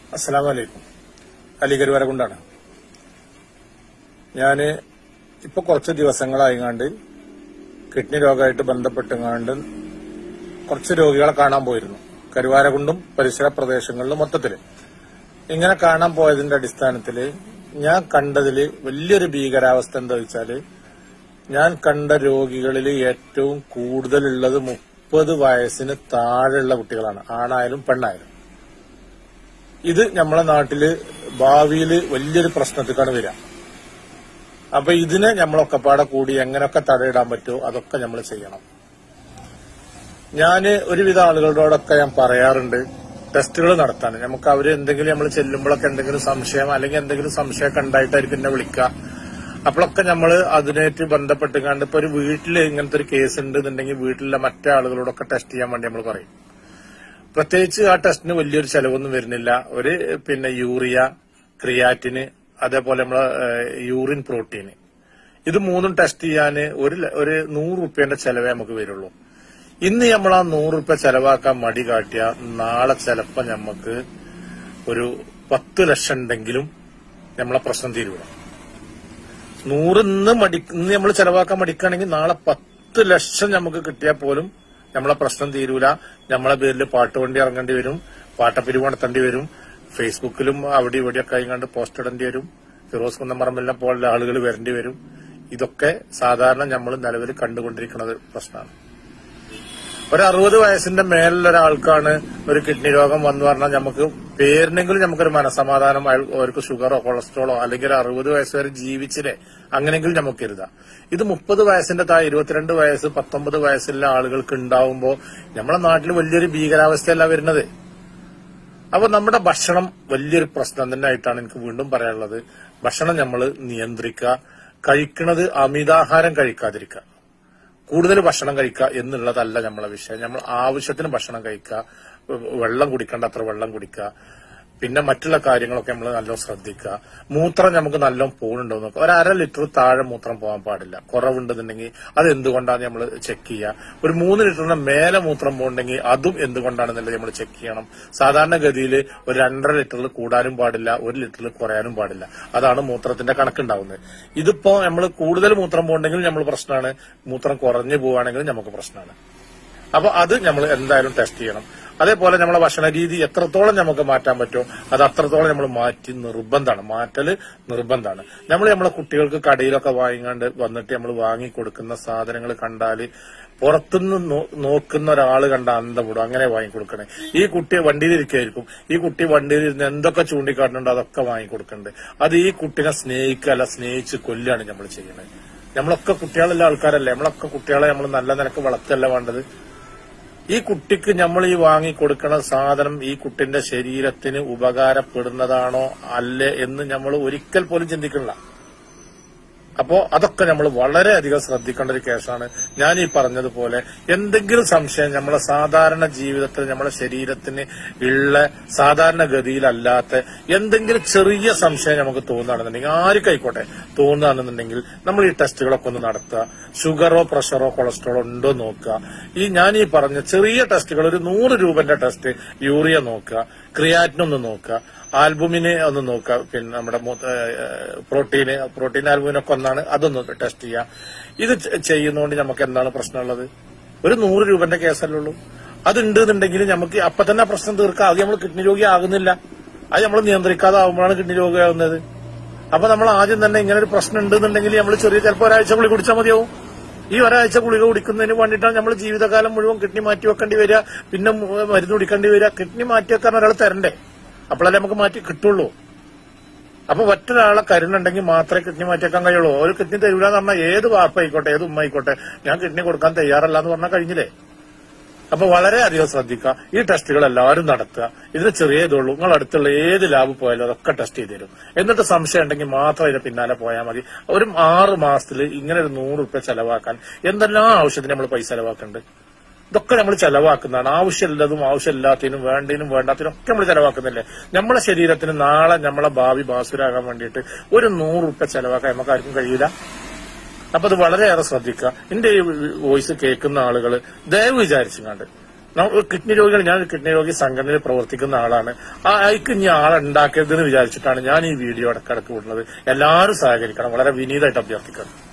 അസ്സലാം വലൈക്കും അലിഗർ വരകൊണ്ടാണ് ഞാന് ഇപ്പൊ കുറച്ച് ദിവസങ്ങളായിങ്ങാണ്ട് കിഡ്നി രോഗമായിട്ട് ബന്ധപ്പെട്ടുങ്ങാണ്ട് കുറച്ച് രോഗികളെ കാണാൻ പോയിരുന്നു കരുവാരകുണ്ടും പരിസര പ്രദേശങ്ങളിലും മൊത്തത്തില് ഇങ്ങനെ കാണാൻ പോയതിന്റെ അടിസ്ഥാനത്തില് ഞാൻ കണ്ടതില് വലിയൊരു ഭീകരാവസ്ഥ എന്താ വെച്ചാല് ഞാൻ കണ്ട രോഗികളിൽ ഏറ്റവും കൂടുതലുള്ളത് മുപ്പത് വയസ്സിന് താഴെയുള്ള കുട്ടികളാണ് ആണായാലും പെണ്ണായാലും ഇത് നമ്മളെ നാട്ടില് ഭാവിയിൽ വലിയൊരു പ്രശ്നത്തിക്കാണ് വരിക അപ്പൊ ഇതിനെ നമ്മളൊക്കെപ്പാടെ കൂടി എങ്ങനെയൊക്കെ തടയിടാൻ പറ്റുമോ അതൊക്കെ നമ്മൾ ചെയ്യണം ഞാന് ഒരുവിധ ആളുകളോടൊക്കെ ഞാൻ പറയാറുണ്ട് ടെസ്റ്റുകൾ നടത്താൻ നമുക്ക് അവര് എന്തെങ്കിലും നമ്മൾ ചെല്ലുമ്പോഴൊക്കെ എന്തെങ്കിലും സംശയം അല്ലെങ്കിൽ എന്തെങ്കിലും സംശയമൊക്കെ ഉണ്ടായിട്ടായിരിക്കും എന്നെ വിളിക്കുക അപ്പോഴൊക്കെ നമ്മൾ അതിനായിട്ട് ബന്ധപ്പെട്ട് കണ്ട് ഇപ്പൊ ഒരു വീട്ടിൽ ഇങ്ങനത്തെ ഒരു കേസ് ഉണ്ട് എന്നുണ്ടെങ്കിൽ വീട്ടിലെ മറ്റേ ആളുകളോടൊക്കെ ടെസ്റ്റ് ചെയ്യാൻ വേണ്ടി നമ്മൾ പറയും പ്രത്യേകിച്ച് ആ ടെസ്റ്റിന് വലിയൊരു ചെലവൊന്നും വരുന്നില്ല ഒരു പിന്നെ യൂറിയ ക്രിയാറ്റിന് അതേപോലെ നമ്മളെ യൂറിൻ പ്രോട്ടീൻ ഇത് മൂന്നും ടെസ്റ്റ് ചെയ്യാൻ ഒരു ല- ഒരു നൂറ് റുപ്യന്റെ ചെലവേ നമുക്ക് വരുള്ളൂ ഇന്ന് നമ്മൾ ആ നൂറ് റുപ്യ ചെലവാക്കാൻ മടി കാട്ടിയ നാളെ ചിലപ്പോ നമുക്ക് ഒരു പത്ത് ലക്ഷം ഉണ്ടെങ്കിലും നമ്മളെ പ്രശ്നം തീരുക നൂറ് ഇന്ന് മടി ഇന്ന് നമ്മൾ ചെലവാക്കാൻ മടിക്കുകയാണെങ്കിൽ നാളെ പത്ത് ലക്ഷം നമുക്ക് കിട്ടിയാൽ പോലും നമ്മളെ പ്രശ്നം തീരൂല നമ്മളെ പേരിൽ പാട്ടുവണ്ടി ഇറങ്ങേണ്ടി വരും പാട്ടപ്പിരിവ് നടത്തേണ്ടി വരും ഫേസ്ബുക്കിലും അവിടെ ഇവിടെയൊക്കെ ആയിങ്ങാണ്ട് പോസ്റ്റ് ഇടേണ്ടി വരും ഫിറോസ് കുന്നമറമ്പെല്ലാം പോലുള്ള ആളുകൾ വരേണ്ടി വരും ഇതൊക്കെ സാധാരണ നമ്മൾ നിലവിൽ കണ്ടുകൊണ്ടിരിക്കുന്നത് പ്രശ്നമാണ് ഒരു അറുപത് വയസ്സിന്റെ മേലുള്ള ഒരാൾക്കാണ് ഒരു കിഡ്നി രോഗം വന്നു പറഞ്ഞാൽ നമുക്ക് പേരിനെങ്കിലും നമുക്കൊരു മനസമാധാനം അയാൾ- അവർക്ക് ഷുഗറോ കൊളസ്ട്രോളോ അല്ലെങ്കിൽ ഒരു അറുപത് വയസ്സ് വരെ ജീവിച്ചില്ലേ അങ്ങനെങ്കിലും നമുക്ക് കരുതാം ഇത് മുപ്പത് വയസ്സിന്റെ താഴെ ഇരുപത്തിരണ്ട് വയസ്സ് പത്തൊമ്പത് വയസ്സുള്ള ആളുകൾക്ക് ഉണ്ടാവുമ്പോൾ നമ്മുടെ നാട്ടിൽ വലിയൊരു ഭീകരാവസ്ഥയല്ല വരുന്നത് അപ്പൊ നമ്മുടെ ഭക്ഷണം വലിയൊരു പ്രശ്നം തന്നെ ആയിട്ടാണ് എനിക്ക് വീണ്ടും പറയാനുള്ളത് ഭക്ഷണം നമ്മൾ നിയന്ത്രിക്കുക കഴിക്കുന്നത് അമിതാഹാരം കഴിക്കാതിരിക്കുക കൂടുതൽ ഭക്ഷണം കഴിക്കുക എന്നുള്ളതല്ല നമ്മളെ വിഷയം നമ്മൾ ആവശ്യത്തിന് ഭക്ഷണം കഴിക്കുക വെള്ളം കുടിക്കേണ്ട അത്ര വെള്ളം കുടിക്കുക പിന്നെ മറ്റുള്ള കാര്യങ്ങളൊക്കെ നമ്മൾ നല്ലോണം ശ്രദ്ധിക്കുക മൂത്രം നമുക്ക് നല്ലോണം പോകുന്നുണ്ടോ എന്ന് നോക്കുക ഒരു അര ലിറ്റർ താഴെ മൂത്രം പോകാൻ പാടില്ല കുറവുണ്ടെന്നുണ്ടെങ്കിൽ അത് എന്തുകൊണ്ടാണ് നമ്മൾ ചെക്ക് ചെയ്യുക ഒരു മൂന്ന് ലിറ്ററിന് മേലെ മൂത്രം പോകുന്നുണ്ടെങ്കിൽ അതും എന്തുകൊണ്ടാണെന്നുള്ളത് നമ്മൾ ചെക്ക് ചെയ്യണം സാധാരണഗതിയിൽ ഒരു രണ്ടര ലിറ്ററിൽ കൂടാനും പാടില്ല ഒരു ലിറ്ററിൽ കുറയാനും പാടില്ല അതാണ് മൂത്രത്തിന്റെ കണക്കുണ്ടാവുന്നത് ഇതിപ്പോ നമ്മൾ കൂടുതൽ മൂത്രം പോകുന്നുണ്ടെങ്കിൽ നമ്മൾ പ്രശ്നമാണ് മൂത്രം കുറഞ്ഞു പോവുകയാണെങ്കിൽ നമുക്ക് പ്രശ്നമാണ് അപ്പൊ അത് നമ്മൾ എന്തായാലും ടെസ്റ്റ് ചെയ്യണം അതേപോലെ നമ്മളെ ഭക്ഷണ രീതി എത്രത്തോളം നമുക്ക് മാറ്റാൻ പറ്റുമോ അത് അത്രത്തോളം നമ്മൾ മാറ്റി നിർബന്ധമാണ് മാറ്റല് നിർബന്ധമാണ് നമ്മൾ നമ്മളെ കുട്ടികൾക്ക് കടയിലൊക്കെ വാങ്ങിക്കാണ്ട് വന്നിട്ട് നമ്മൾ വാങ്ങി കൊടുക്കുന്ന സാധനങ്ങൾ കണ്ടാല് പുറത്തുനിന്ന് നോ- നോക്കുന്ന ഒരാൾ കണ്ട അന്തം വിടും അങ്ങനെ വാങ്ങിക്കൊടുക്കണേ ഈ കുട്ടി വണ്ടിയിലിരിക്കായിരിക്കും ഈ കുട്ടി വണ്ടിയിൽ ഇരുന്ന് എന്തൊക്കെ ചൂണ്ടിക്കാട്ടുന്നുണ്ടോ അതൊക്കെ വാങ്ങിക്കൊടുക്കണ്ടേ അത് ഈ കുട്ടിനെ സ്നേഹിക്കല്ല സ്നേഹിച്ച് കൊല്ലാണ് നമ്മൾ ചെയ്യണത് നമ്മളൊക്കെ കുട്ടികളുള്ള ആൾക്കാരല്ലേ നമ്മളൊക്കെ കുട്ടികളെ നമ്മൾ നല്ല നിലക്ക് വളർത്തല്ല വേണ്ടത് ഈ കുട്ടിക്ക് നമ്മൾ ഈ വാങ്ങി കൊടുക്കുന്ന സാധനം ഈ കുട്ടിന്റെ ശരീരത്തിന് ഉപകാരപ്പെടുന്നതാണോ അല്ലേ എന്ന് നമ്മൾ ഒരിക്കൽ പോലും ചിന്തിക്കണില്ല അപ്പോ അതൊക്കെ നമ്മൾ വളരെയധികം ശ്രദ്ധിക്കേണ്ട ഒരു കേസാണ് ഞാൻ ഈ പറഞ്ഞതുപോലെ എന്തെങ്കിലും സംശയം നമ്മളെ സാധാരണ ജീവിതത്തിൽ നമ്മളെ ശരീരത്തിന് ഉള്ള സാധാരണഗതിയിലല്ലാത്ത എന്തെങ്കിലും ചെറിയ സംശയം നമുക്ക് തോന്നുകയാണെന്നുണ്ടെങ്കിൽ ആർക്കായിക്കോട്ടെ തോന്നുകയാണെന്നുണ്ടെങ്കിൽ നമ്മൾ ഈ ടെസ്റ്റുകളൊക്കെ ഒന്ന് നടത്തുക ഷുഗറോ പ്രഷറോ കൊളസ്ട്രോളോ ഉണ്ടോ നോക്കുക ഈ ഞാൻ ഈ പറഞ്ഞ ചെറിയ ടെസ്റ്റുകൾ ഒരു നൂറ് രൂപന്റെ ടെസ്റ്റ് യൂറിയ നോക്കുക ക്രിയാറ്റിനൊന്ന് നോക്കുക ആൽബുമിനെ ഒന്ന് നോക്കുക പിന്നെ നമ്മുടെ പ്രോട്ടീന് പ്രോട്ടീൻ ആൽബുമിനൊക്കെ ഒന്നാണ് അതൊന്ന് ടെസ്റ്റ് ചെയ്യുക ഇത് ചെ- ചെയ്യുന്നതുകൊണ്ട് നമുക്ക് എന്താണ് പ്രശ്നമുള്ളത് ഒരു നൂറ് രൂപന്റെ കേസല്ലേ ഉള്ളൂ അതുണ്ട് എന്നുണ്ടെങ്കിൽ നമുക്ക് അപ്പൊ തന്നെ ആ പ്രശ്നം തീർക്കാം അത് നമ്മൾ കിഡ്നി രോഗി ആകുന്നില്ല അത് നമ്മൾ നിയന്ത്രിക്കാതെ ആകുമ്പോഴാണ് കിഡ്നി രോഗിയാകുന്നത് അപ്പൊ നമ്മൾ ആദ്യം തന്നെ ഇങ്ങനെ ഒരു പ്രശ്നം ഉണ്ടെന്നുണ്ടെങ്കിൽ നമ്മൾ ചെറിയ ചിലപ്പോൾ ഒരാഴ്ച ഗുളിക കുടിച്ചാൽ മതിയാവും ഈ ഒരാഴ്ച ഗുളിക കുടിക്കുന്നതിന് വേണ്ടിയിട്ടാണ് നമ്മൾ ജീവിതകാലം മുഴുവൻ കിഡ്നി മാറ്റി വെക്കേണ്ടി വരിക പിന്നെ മു- മരുന്ന് കുടിക്കേണ്ടി വരിക കിഡ്നി മാറ്റി വെക്കാൻ ഒരാൾ തരണ്ടേ അപ്പോഴല്ലേ നമുക്ക് മാറ്റി കിട്ടുള്ളൂ അപ്പൊ ഒറ്റൊരാളെ കരുണുണ്ടെങ്കിൽ മാത്രമേ കിഡ്നി മാറ്റിയേക്കാൻ കഴിയുള്ളൂ ഒരു കിഡ്നി തരൂല എന്ന് പറഞ്ഞാൽ ഏത് വാപ്പ ആയിക്കോട്ടെ ഏത് ഉമ്മ ആയിക്കോട്ടെ ഞാൻ കിഡ്നി കൊടുക്കാൻ തയ്യാറല്ല എന്ന് പറഞ്ഞാൽ കഴിഞ്ഞില്ലേ അപ്പൊ വളരെയധികം ശ്രദ്ധിക്കുക ഈ ടെസ്റ്റുകൾ എല്ലാവരും നടത്തുക ഇതിന് ചെറിയ ഇതുള്ളൂ നിങ്ങൾ അടുത്തുള്ള ഏത് ലാബ് പോയാലും അതൊക്കെ ടെസ്റ്റ് ചെയ്ത് തരും എന്നിട്ട് സംശയം ഉണ്ടെങ്കിൽ മാത്രം ഇതിന്റെ പിന്നാലെ പോയാൽ മതി ഒരു ആറ് മാസത്തിൽ ഇങ്ങനെ ഒരു നൂറ് റുപ്യ ചെലവാക്കാൻ എന്തെല്ലാം ആവശ്യത്തിന് നമ്മൾ പൈസ ചെലവാക്കുന്നുണ്ട് ഇതൊക്കെ നമ്മൾ ചെലവാക്കുന്നതാണ് ആവശ്യമില്ലതും ആവശ്യമില്ലാത്തതിനും വേണ്ടതിനും വേണ്ടാത്തതിനും ഒക്കെ നമ്മൾ ചെലവാക്കുന്നില്ലേ നമ്മളെ ശരീരത്തിന് നാളെ നമ്മളെ ഭാവി ബാസുരാകാൻ വേണ്ടിയിട്ട് ഒരു നൂറ് റുപ്യ ചെലവാക്കാൻ നമുക്ക് ആർക്കും കഴിയില്ല അപ്പൊ അത് വളരെയേറെ ശ്രദ്ധിക്കുക എന്റെ ഈ വോയിസ് കേൾക്കുന്ന ആളുകൾ ദയവ് വിചാരിച്ചുകൊണ്ട് നമ്മ- കിഡ്നി രോഗികൾ ഞാൻ ഒരു കിഡ്നി രോഗി സംഘടനയിൽ പ്രവർത്തിക്കുന്ന ആളാണ് ആ അയക്ക് ഇനി ആളുണ്ടാക്കരുതെന്ന് വിചാരിച്ചിട്ടാണ് ഞാൻ ഈ വീഡിയോ ഇടക്കിടക്ക് വിടുന്നത് എല്ലാവരും സഹകരിക്കണം വളരെ വിനീതമായിട്ട് അഭ്യർത്ഥിക്കണം